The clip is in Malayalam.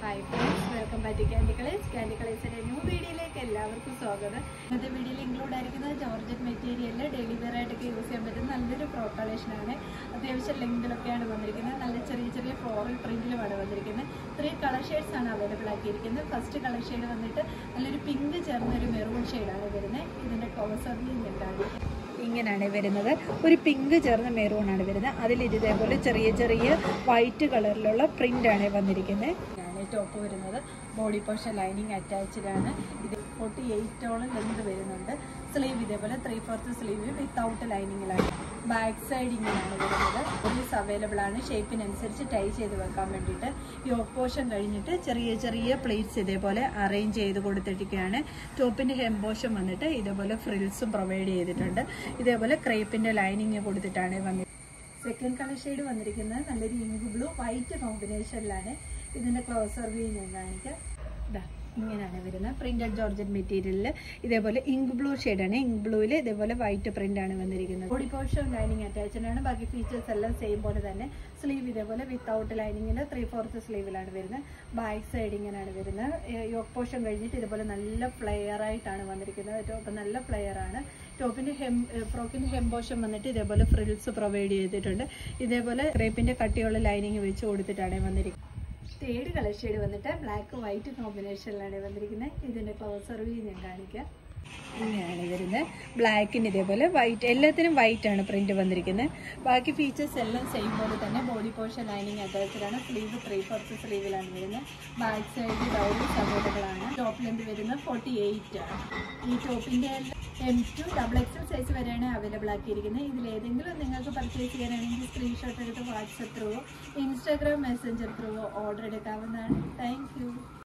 hi friends welcome back to candy colours candy കളേഴ്സിന്റെ ന്യൂ വീഡിയോയിലേക്ക് എല്ലാവർക്കും സ്വാഗതം ഇന്നത്തെ വീഡിയോയിൽ ഇൻക്ലൂഡ് ആയിരിക്കുന്നത് ജോർജറ്റ് മെറ്റീരിയലിൽ ഡെയിലി വെയർ ആയിട്ടൊക്കെ യൂസ് ചെയ്യാൻ പറ്റുന്ന നല്ലൊരു ഫ്രോ കളക്ഷനാണ് അത്യാവശ്യം ലെങ്തിലൊക്കെയാണ് വന്നിരിക്കുന്നത് നല്ല ചെറിയ ചെറിയ ഫ്ലോറൽ പ്രിന്റിലുമാണ് വന്നിരിക്കുന്നത് ത്രീ കളർ ഷെയ്ഡ്സ് ആണ് അവൈലബിൾ ആക്കിയിരിക്കുന്നത് ഫസ്റ്റ് കളർ ഷെയ്ഡ് വന്നിട്ട് നല്ലൊരു പിങ്ക് ചേർന്ന ഒരു മെറൂൺ ഷെയ്ഡാണ് വരുന്നത് ഇതിന്റെ ക്ലോസറിൽ എന്താണ് ഇങ്ങനെയാണ് വരുന്നത് ഒരു പിങ്ക് ചേർന്ന മെറൂൺ ആണ് വരുന്നത് അതിൽ ഇതേപോലെ ചെറിയ ചെറിയ വൈറ്റ് കളറിലുള്ള പ്രിന്റ് ആണ് വന്നിരിക്കുന്നത് ആണ് ടോപ്പ് വരുന്നത് ബോഡി പോർഷൻ ലൈനിങ് അറ്റാച്ച്ഡ് ആണ് ഇത് ഫോർട്ടി എയ്റ്റോളം ലെങ്ത് വരുന്നുണ്ട് സ്ലീവ് ഇതേപോലെ ത്രീ ഫോർത്ത് സ്ലീവ് വിത്തൗട്ട് ലൈനിങ്ങിലാണ് ബാക്ക് സൈഡ് ഇങ്ങനെയാണ് വരുന്നത് പോലീസ് അവൈലബിൾ ആണ് ഷേപ്പിനനുസരിച്ച് ടൈ ചെയ്ത് വെക്കാൻ വേണ്ടിയിട്ട് ഈ ഓപ്പോഷൻ കഴിഞ്ഞിട്ട് ചെറിയ ചെറിയ പ്ലേറ്റ്സ് ഇതേപോലെ അറേഞ്ച് ചെയ്ത് കൊടുത്തിരിക്കുകയാണ് ടോപ്പിന്റെ ഹെംപോഷൻ വന്നിട്ട് ഇതേപോലെ ഫ്രിൽസും പ്രൊവൈഡ് ചെയ്തിട്ടുണ്ട് ഇതേപോലെ ക്രേപ്പിന്റെ ലൈനിങ് കൊടുത്തിട്ടാണ് വന്നിരിക്കുന്നത് സെക്കൻഡ് കളർ ഷെയ്ഡ് വന്നിരിക്കുന്നത് നല്ലൊരു ഇങ്ക് ബ്ലൂ വൈറ്റ് കോമ്പിനേഷനിലാണ് ഇതിന്റെ ക്ലോസർ വ്യൂ ഞാൻ കാണിക്കാം ഇതാ ഇങ്ങനെയാണ് വരുന്നത് പ്രിന്റഡ് ജോർജറ്റ് മെറ്റീരിയലിൽ ഇതേപോലെ ഇങ്ക് ബ്ലൂ ഷെയ്ഡാണ് ഇങ്ക് ബ്ലൂവിൽ ഇതേപോലെ വൈറ്റ് പ്രിന്റ് ആണ് വന്നിരിക്കുന്നത് ബോഡി പോർഷൻ ലൈനിങ് അറ്റാച്ച്ഡ് ആണ് ബാക്കി ഫീച്ചേഴ്സ് എല്ലാം സെയിം പോലെ തന്നെ സ്ലീവ് ഇതേപോലെ വിത്തൗട്ട് ലൈനിങ്ങിൽ ത്രീ ഫോർത്ത് സ്ലീവിലാണ് വരുന്നത് ബാക്ക് സൈഡ് ഇങ്ങനെയാണ് വരുന്നത് യോക്ക് പോർഷൻ കഴിഞ്ഞിട്ട് ഇതുപോലെ നല്ല ഫ്ലെയർ ആയിട്ടാണ് വന്നിരിക്കുന്നത് ടോപ്പ് നല്ല ഫ്ലെയർ ആണ് ടോപ്പിന്റെ ഹെം ഫ്രോക്കിന്റെ ഹെം പോർഷൻ വന്നിട്ട് ഇതേപോലെ ഫ്രിൽസ് പ്രൊവൈഡ് ചെയ്തിട്ടുണ്ട് ഇതേപോലെ ക്രേപ്പിന്റെ കട്ടിയുള്ള ലൈനിങ് വെച്ച് കൊടുത്തിട്ടാണ് വന്നിരിക്കുന്നത് തേർഡ് കളർ ഷെയ്ഡ് വന്നിട്ട് ബ്ലാക്ക് വൈറ്റ് കോമ്പിനേഷനിലാണ് വന്നിരിക്കുന്നത് ഇതിന്റെ ക്ലോസർ വ്യൂ ഞാൻ കാണിക്കാം ഇങ്ങനെയാണ് വരുന്നത് ബ്ലാക്കിന് ഇതേപോലെ വൈറ്റ് എല്ലാത്തിനും വൈറ്റ് ആണ് പ്രിന്റ് വന്നിരിക്കുന്നത് ബാക്കി ഫീച്ചേഴ്സ് എല്ലാം സെയിം പോലെ തന്നെ ബോഡി പോർഷൻ ലൈനിങ് അറ്റാച്ച്ഡ് ആണ് സ്ലീവ് ത്രീ ഫോർത്ത് സ്ലീവിലാണ് വരുന്നത് ബാക്ക് സൈഡ് ഡൗറീസ് അവൈലബിൾ ആണ് ടോപ്പ് ലെന്ത് വരുന്നത് ഫോർട്ടി എയ്റ്റ് ആണ് ഈ ടോപ്പിന്റെ M to double XL size വരെയാണ് അവൈലബിൾ ആക്കിയിരിക്കുന്നത് ഇതിൽ ഏതെങ്കിലും നിങ്ങൾക്ക് പർച്ചേസ് ചെയ്യാനാണെങ്കിൽ സ്ക്രീൻഷോട്ട് എടുത്ത് വാട്സപ്പ് ത്രൂവോ ഇൻസ്റ്റാഗ്രാം മെസ്സഞ്ചർ ത്രൂവോ ഓർഡർ എടുക്കാവുന്നതാണ് താങ്ക്